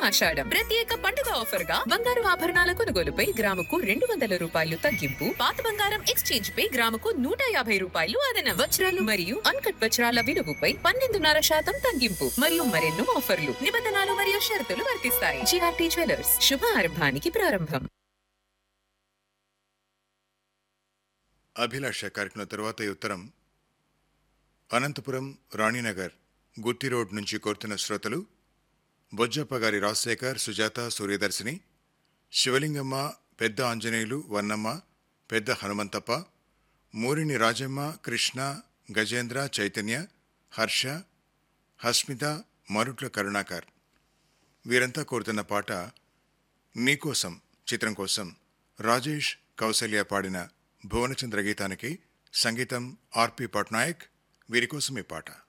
ఆషాఢం ప్రత్యేక పండుగ ఆఫర్ గా బంగారు ఆభరణాల కొనుగోలుపై గ్రాముకు రెండు వందల రూపాయలు తగ్గింపు పాత బంగారం ఎక్స్చేంజ్ పై గ్రాముకు నూట యాభై రూపాయలు అదనం వజ్రాలు మరియు అన్కట్ వజ్రాల విలువపై పన్నెండున్నర శాతం తగ్గింపు మరియు మరెన్నో ఆఫర్లు నిబంధనలు మరియు షరతులు వర్తిస్తాయి జిఆర్టీ జ్యువెలర్స్ శుభ ఆరంభానికి ప్రారంభం అభిలాష కార్యక్రమం తర్వాత ఈ ఉత్తరం అనంతపురం రాణినగర్ గుత్తి రోడ్ నుంచి కోరుతున్న శ్రోతలు బొజ్జప్ప గారి రాజశేఖర్ సుజాత సూర్యదర్శిని శివలింగమ్మ పెద్ద ఆంజనేయులు వన్నమ్మ పెద్ద హనుమంతప్ప మూరిని రాజమ్మ కృష్ణ గజేంద్ర చైతన్య హర్ష హస్మిత మరుట్ల కరుణాకర్ వీరంతా కోరుతున్న పాట నీకోసం చిత్రం కోసం రాజేష్ కౌసల్య పాడిన భువనచంద్ర గీతానికి సంగీతం ఆర్పి పట్నాయక్ వీరి కోసం ఈ పాట